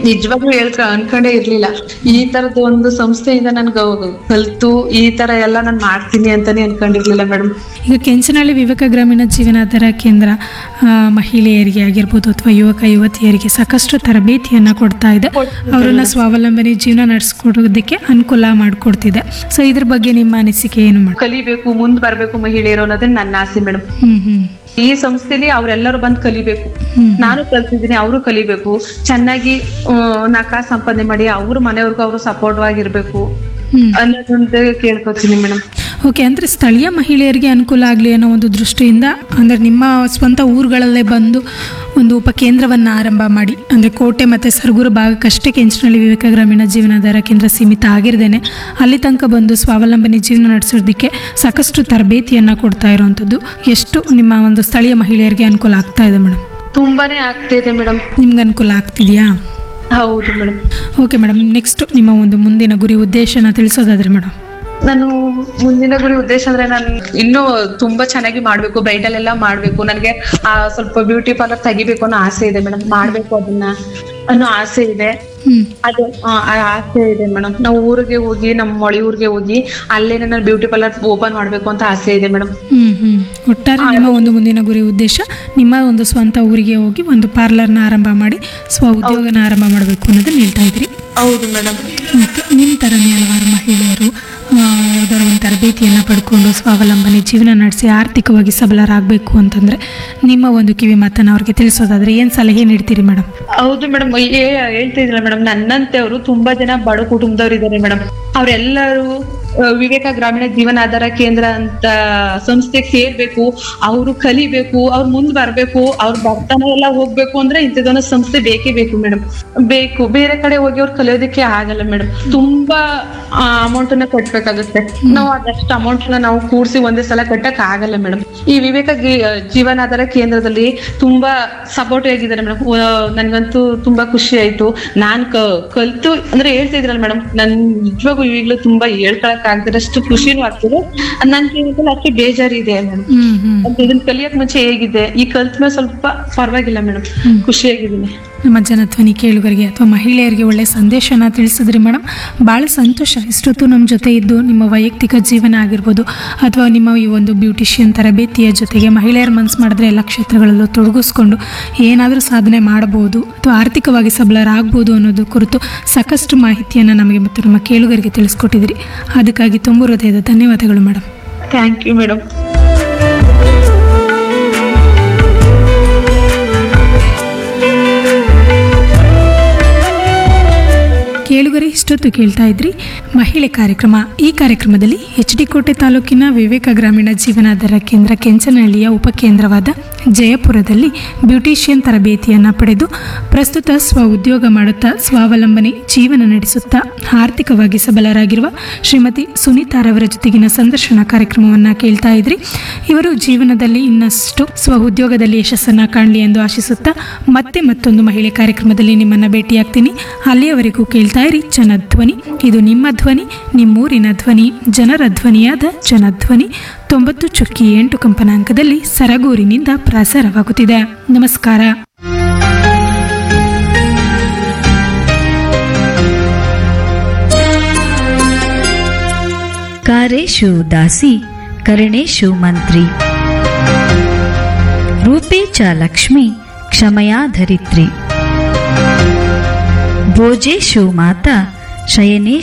ನಿಜವಾಗ್ಲೂ ಹೇಳ್ಕ ಅನ್ಕೊಂಡೇ ಇರ್ಲಿಲ್ಲ ಈ ತರದ ಒಂದು ಸಂಸ್ಥೆಯಿಂದ ನನ್ಗೆ ಕಲ್ತು ಈ ತರ ಎಲ್ಲ ನಾನ್ ಮಾಡ್ತೀನಿ ಅಂತಾನೆ ಅನ್ಕೊಂಡಿರ್ಲಿಲ್ಲ ಮೇಡಮ್ ಈಗ ಕೆಂಚನಹಳ್ಳಿ ವಿವೇಕ ಗ್ರಾಮೀಣ ಜೀವನಾಧಾರ ಕೇಂದ್ರ ಆ, ಮಹಿಳೆಯರಿಗೆ ಆಗಿರ್ಬೋದು ಅಥವಾ ಯುವಕ ಯುವತಿಯರಿಗೆ ಸಾಕಷ್ಟು ತರಬೇತಿಯನ್ನ ಕೊಡ್ತಾ ಇದೆ ಅವರನ್ನ ಸ್ವಾವಲಂಬನೆ ಜೀವನ ನಡೆಸ್ಕೊಡೋದಕ್ಕೆ ಅನುಕೂಲ ಮಾಡಿಕೊಡ್ತಿದೆ ಸೊ ಇದ್ರ ಬಗ್ಗೆ ನಿಮ್ಮ ಅನಿಸಿಕೆ ಏನು ಮಾಡಿ ಕಲಿಬೇಕು ಮುಂದ್ ಬರ್ಬೇಕು ಮಹಿಳೆಯರು ಅನ್ನೋದೇ ನನ್ನ ಆಸೆ ಮೇಡಮ್ ಹ್ಮ್ ಹ್ಮ್ ಈ ಸಂಸ್ಥೆಲಿ ಅವ್ರೆಲ್ಲರೂ ಬಂದ್ ಕಲಿಬೇಕು ಹ್ಮ್. ನಾನು ಕಲ್ತಿದ್ದೀನಿ ಅವರು ಕಲಿಬೇಕು ಚೆನ್ನಾಗಿ ಆ, ನಾಲ್ಕು ಕಾಸು ಸಂಪಾದನೆ ಮಾಡಿ ಅವ್ರ ಮನೆಯವ್ರಿಗೂ ಅವರು ಸಪೋರ್ಟ್ ಆಗಿರ್ಬೇಕು ಹ್ಮ್ ಅನ್ನೋದೊಂದು ಕೇಳ್ಕೊತೀನಿ ಮೇಡಮ್ ಓಕೆ ಅಂದರೆ ಸ್ಥಳೀಯ ಮಹಿಳೆಯರಿಗೆ ಅನುಕೂಲ ಆಗಲಿ ಅನ್ನೋ ಒಂದು ದೃಷ್ಟಿಯಿಂದ ಅಂದರೆ ನಿಮ್ಮ ಸ್ವಂತ ಊರುಗಳಲ್ಲೇ ಬಂದು ಒಂದು ಉಪಕೇಂದ್ರವನ್ನು ಆರಂಭ ಮಾಡಿ ಅಂದರೆ ಕೋಟೆ ಮತ್ತು ಸರಗೂರು ಭಾಗಕ್ಕಷ್ಟೇ ಕೆಂಚನಹಳ್ಳಿ ವಿವೇಕ ಗ್ರಾಮೀಣ ಜೀವನಾಧಾರ ಕೇಂದ್ರ ಸೀಮಿತ ಆಗಿರ್ದೇನೆ ಅಲ್ಲಿ ತನಕ ಬಂದು ಸ್ವಾವಲಂಬನೆ ಜೀವನ ನಡೆಸೋದಕ್ಕೆ ಸಾಕಷ್ಟು ತರಬೇತಿಯನ್ನು ಕೊಡ್ತಾ ಇರುವಂಥದ್ದು ಎಷ್ಟು ನಿಮ್ಮ ಒಂದು ಸ್ಥಳೀಯ ಮಹಿಳೆಯರಿಗೆ ಅನುಕೂಲ ಆಗ್ತಾ ಇದೆ ಮೇಡಮ್ ತುಂಬಾನೇ ಆಗ್ತಿದೆ ಮೇಡಮ್ ನಿಮ್ಗೆ ಅನುಕೂಲ ಆಗ್ತಿದೆಯಾ ಹೌದು ಮೇಡಮ್ ಓಕೆ ಮೇಡಮ್ ನೆಕ್ಸ್ಟ್ ನಿಮ್ಮ ಒಂದು ಮುಂದಿನ ಗುರಿ ಉದ್ದೇಶನ ತಿಳಿಸೋದಾದ್ರೆ ಮೇಡಮ್ ನಾನು ಮುಂದಿನ ಗುರಿ ಉದ್ದೇಶ ಅಂದ್ರೆ ನಾನು ಇನ್ನೂ ತುಂಬಾ ಚೆನ್ನಾಗಿ ಮಾಡ್ಬೇಕು ಬ್ರೈಡಲ್ ಎಲ್ಲ ಮಾಡ್ಬೇಕು ನನಗೆ ಆ ಸ್ವಲ್ಪ ಬ್ಯೂಟಿ ಪಾರ್ಲರ್ ತೆಗಿಬೇಕು ಅನ್ನೋ ಆಸೆ ಇದೆ ಮೇಡಮ್ ಮಾಡ್ಬೇಕು ಅದನ್ನ ಅನ್ನೋ ಆಸೆ ಇದೆ ಹ್ಞೂ ಅದು ಆ, ಆ ಆಸೆ ಇದೆ ಮೇಡಮ್ ನಾವು ಊರಿಗೆ ಹೋಗಿ ನಮ್ಮ ಮೊಳಿ ಊರಿಗೆ ಹೋಗಿ ಅಲ್ಲೇ ನಾನು ಬ್ಯೂಟಿ ಪಾರ್ಲರ್ ಓಪನ್ ಮಾಡ್ಬೇಕು ಅಂತ ಆಸೆ ಇದೆ ಮೇಡಮ್ ಹ್ಮ್ ಹ್ಮ್ ಒಟ್ಟಾರೆ ನಿಮ್ಮ ಒಂದು ಮುಂದಿನ ಗುರಿ ಉದ್ದೇಶ ನಿಮ್ಮ ಒಂದು ಸ್ವಂತ ಊರಿಗೆ ಹೋಗಿ ಒಂದು ಪಾರ್ಲರ್ನ ಆರಂಭ ಮಾಡಿ ಸ್ವ ಉದ್ಯೋಗನ ಆರಂಭ ಮಾಡಬೇಕು ಅನ್ನೋದನ್ನ ಹೇಳ್ತಾ ಇದ್ರಿ ಹೌದು ಮೇಡಮ್ ಮತ್ತು ನಿಮ್ಮ ಥರನೇ ಹಲವಾರು ಮಹಿಳೆಯರು ಆ, ಯಾವ್ದಾರ ಒಂದು ತರಬೇತಿಯನ್ನು ಪಡ್ಕೊಂಡು ಸ್ವಾವಲಂಬನೆ ಜೀವನ ನಡೆಸಿ ಆರ್ಥಿಕವಾಗಿ ಸಬಲರಾಗಬೇಕು ಅಂತಂದರೆ ನಿಮ್ಮ ಒಂದು ಕಿವಿ ಮಾತನ್ನು ಅವ್ರಿಗೆ ತಿಳಿಸೋದಾದ್ರೆ ಏನು ಸಲಹೆ ನೀಡ್ತೀರಿ ಮೇಡಮ್ ಹೌದು ಮೇಡಮ್ ಹೇಳ್ತಾ ಇದ್ರಲ್ಲ ಮೇಡಮ್ ನನ್ನಂತೆ ಅವರು ತುಂಬಾ ಜನ ಬಡ ಕುಟುಂಬದವ್ರು ಇದ್ದಾರೆ ಮೇಡಮ್ ಅವರೆಲ್ಲರೂ ವಿವೇಕ ಗ್ರಾಮೀಣ ಜೀವನಾಧಾರ ಕೇಂದ್ರ ಅಂತ ಸಂಸ್ಥೆಗೆ ಸೇರ್ಬೇಕು ಅವರು ಕಲಿಬೇಕು ಅವ್ರು ಮುಂದ್ ಬರ್ಬೇಕು ಅವ್ರ ಬರ್ತಾನೆ ಎಲ್ಲ ಹೋಗ್ಬೇಕು ಅಂದ್ರೆ ಇಂಥದೊಂದು ಸಂಸ್ಥೆ ಬೇಕೇ ಬೇಕು ಮೇಡಮ್ ಬೇಕು ಬೇರೆ ಕಡೆ ಹೋಗಿ ಅವ್ರು ಕಲಿಯೋದಕ್ಕೆ ಆಗಲ್ಲ ಮೇಡಮ್ ತುಂಬಾ ಅಮೌಂಟ್ ಅನ್ನ ಕಟ್ಬೇಕಾಗುತ್ತೆ ನಾವು ಅದಷ್ಟು ಅಮೌಂಟ್ ನ ನಾವು ಕೂಡ್ಸಿ ಒಂದೇ ಸಲ ಕಟ್ಟಕ್ ಆಗಲ್ಲ ಮೇಡಮ್ ಈ ವಿವೇಕ ಗಿ- ಜೀವನಾಧಾರ ಕೇಂದ್ರದಲ್ಲಿ ತುಂಬಾ ಸಪೋರ್ಟ್ ಆಗಿದ್ದಾರೆ ಮೇಡಮ್ ನನ್ಗಂತೂ ತುಂಬಾ ಖುಷಿ ಆಯ್ತು ನಾನ್ ಕ ಕಲ್ತು ಅಂದ್ರೆ ಹೇಳ್ತಾ ಇದ್ರಲ್ಲ ಮೇಡಮ್ ನನ್ ನಿಜವಾಗೂ ಈಗ್ಲೂ ತುಂಬಾ ಹೇಳ್ಕೊಳಕ್ ಆಗ್ದಿರಷ್ಟು ಖುಷಿನೂ ಆಗ್ತದೆ ನನ್ ಜೀವನದಲ್ಲಿ ಅಷ್ಟೇ ಬೇಜಾರಿದೆ ಮೇಡಮ್ ಹ್ಮ್ ಹ್ಮ್ ಅಂತ ಇದನ್ನ ಕಲಿಯಕ್ ಮುಂಚೆ ಹೇಗಿದೆ ಈ ಕಲ್ತ ಮೇಲೆ ಸ್ವಲ್ಪ ಪರವಾಗಿಲ್ಲ ಮೇಡಮ್ ಖುಷಿಯಾಗಿದ್ದೀನಿ ನಮ್ಮ ಜನಧ್ವನಿ ಕೇಳುಗರಿಗೆ ಅಥವಾ ಮಹಿಳೆಯರಿಗೆ ಒಳ್ಳೆಯ ಸಂದೇಶನ ತಿಳಿಸಿದ್ರಿ ಮೇಡಮ್ ಭಾಳ ಸಂತೋಷ ಇಷ್ಟೊತ್ತು ನಮ್ಮ ಜೊತೆ ಇದ್ದು ನಿಮ್ಮ ವೈಯಕ್ತಿಕ ಜೀವನ ಆಗಿರ್ಬೋದು ಅಥವಾ ನಿಮ್ಮ ಈ ಒಂದು ಬ್ಯೂಟಿಷಿಯನ್ ತರಬೇತಿಯ ಜೊತೆಗೆ ಮಹಿಳೆಯರ ಮನಸ್ಸು ಮಾಡಿದ್ರೆ ಎಲ್ಲ ಕ್ಷೇತ್ರಗಳಲ್ಲೂ ತೊಡಗಿಸ್ಕೊಂಡು ಏನಾದರೂ ಸಾಧನೆ ಮಾಡಬಹುದು ಅಥವಾ ಆರ್ಥಿಕವಾಗಿ ಸಬಲರಾಗ್ಬೋದು ಅನ್ನೋದು ಕುರಿತು ಸಾಕಷ್ಟು ಮಾಹಿತಿಯನ್ನು ನಮಗೆ ಮತ್ತು ನಮ್ಮ ಕೇಳುಗರಿಗೆ ತಿಳಿಸ್ಕೊಟ್ಟಿದ್ರಿ ಅದಕ್ಕಾಗಿ ತುಂಬ ಹೃದಯದ ಧನ್ಯವಾದಗಳು ಮೇಡಮ್ ಥ್ಯಾಂಕ್ ಯು ಮೇಡಮ್ ಕೇಳುಗರೆ ಇಷ್ಟೊತ್ತು ಕೇಳ್ತಾ ಇದ್ರಿ ಮಹಿಳೆ ಕಾರ್ಯಕ್ರಮ ಈ ಕಾರ್ಯಕ್ರಮದಲ್ಲಿ ಎಚ್ ಡಿ ಕೋಟೆ ತಾಲೂಕಿನ ವಿವೇಕ ಗ್ರಾಮೀಣ ಜೀವನಾಧಾರ ಕೇಂದ್ರ ಕೆಂಚನಹಳ್ಳಿಯ ಉಪಕೇಂದ್ರವಾದ ಜಯಪುರದಲ್ಲಿ ಬ್ಯೂಟಿಷಿಯನ್ ತರಬೇತಿಯನ್ನು ಪಡೆದು ಪ್ರಸ್ತುತ ಸ್ವ ಉದ್ಯೋಗ ಮಾಡುತ್ತಾ ಸ್ವಾವಲಂಬನೆ ಜೀವನ ನಡೆಸುತ್ತಾ ಆರ್ಥಿಕವಾಗಿ ಸಬಲರಾಗಿರುವ ಶ್ರೀಮತಿ ಸುನೀತಾರವರ ಜೊತೆಗಿನ ಸಂದರ್ಶನ ಕಾರ್ಯಕ್ರಮವನ್ನು ಕೇಳ್ತಾ ಇದ್ರಿ ಇವರು ಜೀವನದಲ್ಲಿ ಇನ್ನಷ್ಟು ಸ್ವ ಉದ್ಯೋಗದಲ್ಲಿ ಯಶಸ್ಸನ್ನ ಕಾಣಲಿ ಎಂದು ಆಶಿಸುತ್ತಾ ಮತ್ತೆ ಮತ್ತೊಂದು ಮಹಿಳೆ ಕಾರ್ಯಕ್ರಮದಲ್ಲಿ ನಿಮ್ಮನ್ನ ಭೇಟಿಯಾಗ್ತೀನಿ ಅಲ್ಲಿಯವರೆಗೂ ಕೇಳ್ತಾ ಇರಿ ಜನಧ್ವನಿ ಇದು ನಿಮ್ಮ ಧ್ವನಿ ನಿಮ್ಮೂರಿನ ಧ್ವನಿ ಜನರ ಧ್ವನಿಯಾದ ಜನಧ್ವನಿ ತೊಂಬತ್ತು ಚುಕ್ಕಿ ಎಂಟು ಕಂಪನಾಂಕದಲ್ಲಿ ಸರಗೂರಿನಿಂದ ಪ್ರಸಾರವಾಗುತ್ತಿದೆ ನಮಸ್ಕಾರ ಕಾರೇಶು ದಾಸಿ ಕರಣೇಶು ಮಂತ್ರಿ ರೂಪೇ ಚ ಲಕ್ಷ್ಮಿ ಕ್ಷಮಯಾ ಧರಿತ್ರಿ ಭೋಜೇಶು ಮಾತಾ ಶಯನೇಶು